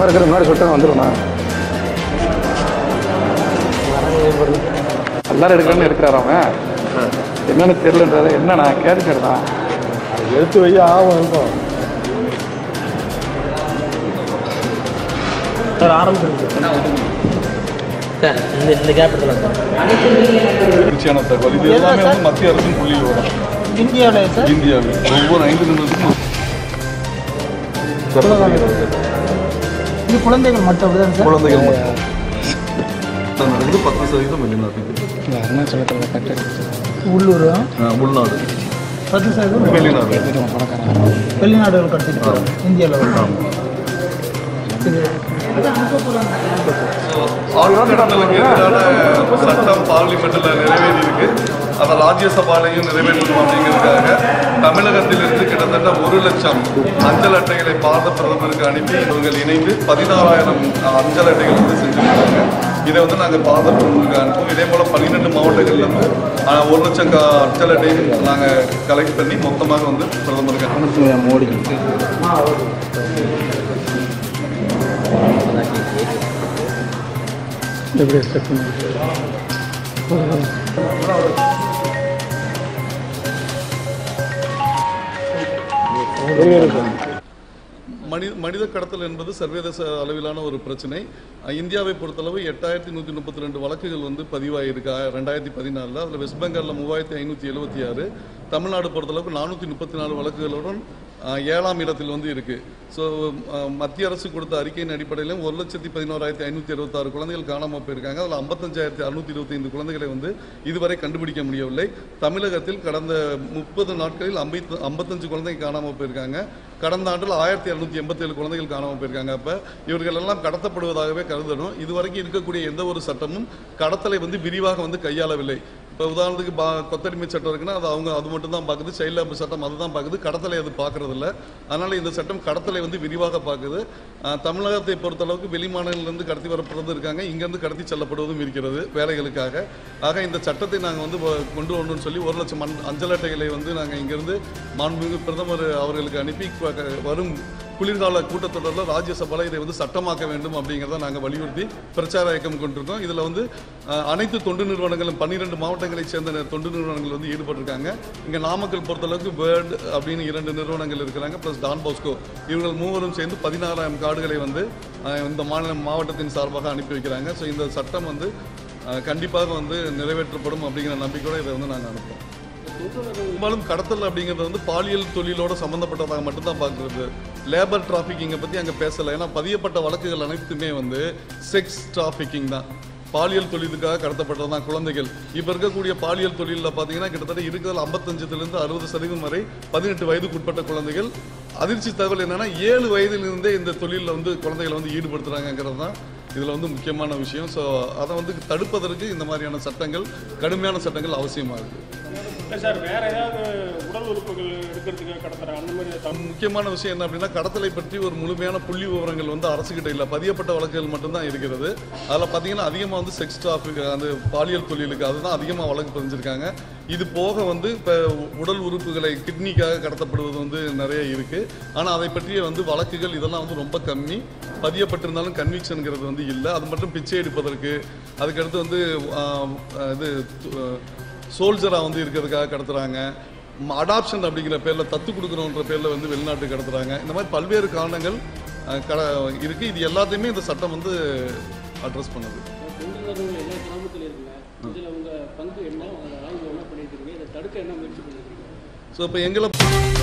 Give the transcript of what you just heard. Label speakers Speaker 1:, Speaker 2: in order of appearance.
Speaker 1: இருக்கிற முன்னாடி சுட்டம் வந்துடும்ண்ணா எல்லாரும் எடுக்கிறேன்னு எடுக்கிறாரு அவன் என்னன்னு தெரியலன்றது என்னண்ணா கேட்டுக்கிறதா
Speaker 2: எடுத்து வை ஆகும் இருக்கும் சார் ஆரம்பிச்சிருக்கு
Speaker 3: சார் இந்த இந்த கேப் எடுத்துலாம் சார்
Speaker 4: திருச்சியான தகவல் இது எல்லாமே வந்து மத்திய அரசின் புள்ளி விவரம்
Speaker 2: இந்தியாவில் சார்
Speaker 4: இந்தியாவில் ஒவ்வொரு ஐந்து நிமிடத்துக்கும்
Speaker 2: இது குழந்தைகள் மட்டும் அப்படிதான் சார்
Speaker 4: குழந்தைகள் மட்டும் தான் நடக்குது பத்து சதவீதம் வெளிநாட்டுக்கு
Speaker 1: அருணாச்சலத்தில் கட்டு
Speaker 2: உள்ளூர்
Speaker 4: ஆ, உள்நாடு
Speaker 2: பத்து சதவீதம்
Speaker 4: வெளிநாடு
Speaker 2: வெளிநாடுகள் கட்டிட்டு இந்தியாவில்
Speaker 4: ஆழ்கடலுக்கு எதிரான சட்டம் பார்லிமெண்ட்டில் நிறைவேறி இருக்கு அதை ராஜ்யசபாலையும் நிறைவேற்றணும் அப்படிங்கிறதுக்காக தமிழகத்திலிருந்து கிட்டத்தட்ட ஒரு லட்சம் அஞ்சல் அட்டைகளை பாரத பிரதமருக்கு அனுப்பி இவர்கள் இணைந்து பதினாறாயிரம் அஞ்சல் அட்டைகள் வந்து செஞ்சுருக்காங்க இதை வந்து நாங்கள் பாரத பிரதமருக்கு அனுப்புவோம் இதே போல் பன்னிரெண்டு மாவட்டங்கள்லேருந்து ஒரு லட்சம் க- அஞ்சல் அட்டையும் நாங்கள் கலெக்ட் பண்ணி மொத்தமாக வந்து பிரதமருக்கு அனுப்புவோம்
Speaker 1: மோடி எப்படி எக்ஸ்பெக்ட் பண்ணி
Speaker 4: மனித மனித கடத்தல் என்பது சர்வதேச அளவிலான ஒரு பிரச்சனை அஹ் இந்தியாவை பொறுத்தளவு எட்டாயிரத்தி நூற்றி முப்பத்தி ரெண்டு வழக்குகள் வந்து பதிவாயிருக்கு ஆ- ரெண்டாயிரத்தி பதினாலில் அதில் வெஸ்ட் பெங்காலில் மூவாயிரத்தி ஐநூற்றி எழுபத்தி ஆறு தமிழ்நாடு பொறுத்தளவுக்கு நானூற்றி முப்பத்தி நாலு வழக்குகளுடன் அஹ், ஏழாம் இடத்தில் வந்து இருக்குது ஸோ மத்திய அரசு கொடுத்த அறிக்கையின் அடிப்படையிலும் ஒரு லட்சத்தி பதினோராயிரத்தி ஐநூற்றி அறுபத்தாறு குழந்தைகள் காணாமல் போயிருக்காங்க அதில் ஐம்பத்தஞ்சாயிரத்தி அறுநூற்றி இருபத்தைந்து குழந்தைகளை வந்து இதுவரை கண்டுபிடிக்க முடியவில்லை தமிழகத்தில் கடந்த முப்பது நாட்களில் ஐம்பத்து ஐம்பத்தஞ்சு குழந்தைங்க காணாமல் போயிருக்காங்க கடந்த ஆண்டில் ஆயிரத்தி இரநூத்தி எண்பத்தேழு குழந்தைகள் காணாமல் போயிருக்காங்க அப்போ இவர்கள் எல்லாம் கடத்தப்படுவதாகவே கருதணும் இதுவரைக்கும் இருக்கக்கூடிய எந்த ஒரு சட்டமும் கடத்தலை வந்து விரிவாக வந்து கையாளவில்லை இப்போ உதாரணத்துக்கு பா கொத்தடிமை சட்டம் இருக்குன்னா அது அவங்க அது மட்டும் தான் பார்க்குது சைல்ட் லேபர் சட்டம் அதுதான் பார்க்குது கடத்தலை அது பார்க்கறது இல்ல அதனால இந்த சட்டம் கடத்தலை வந்து விரிவாக பார்க்குது ஆஹ் தமிழகத்தை பொறுத்தளவுக்கு வெளி மாநிலங்களிலிருந்து கடத்தி வரப்படுறது இருக்காங்க இங்கேருந்து கடத்தி செல்லப்படுவதும் இருக்கிறது வேலைகளுக்காக ஆக இந்த சட்டத்தை நாங்கள் வந்து வ- கொண்டு வரணும்னு சொல்லி ஒரு லட்சம் மண் அஞ்சல் அட்டைகளை வந்து நாங்கள் இங்கேருந்து மாண்புமிகு பிரதமர் அவர்களுக்கு அனுப்பி கு- க- வரும் குளிர்கால கூட்டத்தொடரில் ராஜ்யசபாவில் இதை வந்து சட்டமாக்க வேண்டும் அப்படிங்கிறத நாங்கள் வலியுறுத்தி பிரச்சார இயக்கம் கொண்டிருக்கோம் இதில் வந்து அஹ், அனைத்து தொண்டு நிறுவனங்களும் பன்னிரெண்டு மாவட்டங்களைச் சேர்ந்த நி- தொண்டு நிறுவனங்கள் வந்து ஈடுபட்டிருக்காங்க இங்கே நாமக்கல் பொறுத்தளவுக்கு வேர்ல்டு அப்படின்னு இரண்டு நிறுவனங்கள் இருக்கிறாங்க ப்ளஸ் டான் பாஸ்கோ இவர்கள் மூவரும் சேர்ந்து பதினாறாயிரம் கார்டுகளை வந்து அஹ், இந்த மாநில மாவட்டத்தின் சார்பாக அனுப்பி வைக்கிறாங்க ஸோ இந்த சட்டம் வந்து அஹ், கண்டிப்பாக வந்து நிறைவேற்றப்படும் அப்படிங்கிற நம்பிக்கையோட இதை வந்து நாங்கள் அனுப்புவோம் பெரும்பாலும் கடத்தல் அப்படிங்கிறது வந்து பாலியல் தொழிலோட சம்மந்தப்பட்டதாக மட்டும்தான் பார்க்குறது லேபர் டிராஃபிக்கிங்கை பற்றி அங்கே பேசலை ஏன்னா பதியப்பட்ட வழக்குகள் அனைத்துமே வந்து செக்ஸ் டிராஃபிக்கிங் தான் பாலியல் தொழிலுக்காக கடத்தப்பட்டது தான் குழந்தைகள் இப்போ இருக்கக்கூடிய பாலியல் தொழிலில் பார்த்தீங்கன்னா கிட்டத்தட்ட இருக்கிறதுல ஐம்பத்தஞ்சுலேருந்து அறுபது சதவீதம் வரை பதினெட்டு வயதுக்குட்பட்ட குழந்தைகள் அதிர்ச்சி தகவல் என்னன்னா ஏழு வயதிலிருந்தே இந்த தொழிலில் வந்து குழந்தைகளை வந்து ஈடுபடுத்துகிறாங்கிறது தான் இதில் வந்து முக்கியமான விஷயம் ஸோ அதை வந்து தடுப்பதற்கு இந்த மாதிரியான சட்டங்கள் கடுமையான சட்டங்கள் அவசியமாக இருக்குது
Speaker 5: இல்லை சார் வேற ஏதாவது உடல் உறுப்புகள் எடுக்கிறதுக்கு கடத்துறாங்க அந்த மாதிரி தம்
Speaker 4: முக்கியமான விஷயம் என்ன அப்படின்னா கடத்தலை பற்றி ஒரு முழுமையான புள்ளி விவரங்கள் வந்து அரசுகிட்ட இல்லை பதியப்பட்ட வழக்குகள் மட்டும்தான் இருக்கிறது அதில் பார்த்தீங்கன்னா அதிகமாக வந்து செக்ஸ் டிராஃபிக் அந்த பாலியல் தொழிலுக்கு அதுதான் அதிகமாக வழக்கு பதிஞ்சிருக்காங்க இது போக வந்து இப்போ உடல் உறுப்புகளை கிட்னிக்காக கடத்தப்படுவது வந்து நிறைய இருக்குது ஆனால் அதை பற்றிய வந்து வழக்குகள் இதெல்லாம் வந்து ரொம்ப கம்மி பதியப்பட்டிருந்தாலும் கன்விக்ஷனுங்கிறது வந்து இல்லை அது மட்டும் பிச்சை எடுப்பதற்கு அதுக்கடுத்து வந்து ஆஹ், இது சோல்ஜராக வந்து இருக்கிறதுக்காக கடத்துறாங்க அடாப்ஷன் அப்படிங்கிற பேரில் தத்து கொடுக்குறோன்ற பேரில் வந்து வெளிநாட்டு கடத்துறாங்க இந்த மாதிரி பல்வேறு காரணங்கள் அஹ், கட இருக்குது இது எல்லாத்தையுமே இந்த சட்டம் வந்து அட்ரஸ் பண்ணுது
Speaker 6: தொண்டு நிறுவனங்கள் எல்லா கிராமத்திலும் இருக்குங்க இதில் உங்கள் பங்கு என்ன உங்கள் ஆய்வு என்ன பண்ணியிருக்கீங்க இதை தடுக்க என்ன முயற்சி பண்ணியிருக்கீங்க
Speaker 4: ஸோ இப்போ எங்களை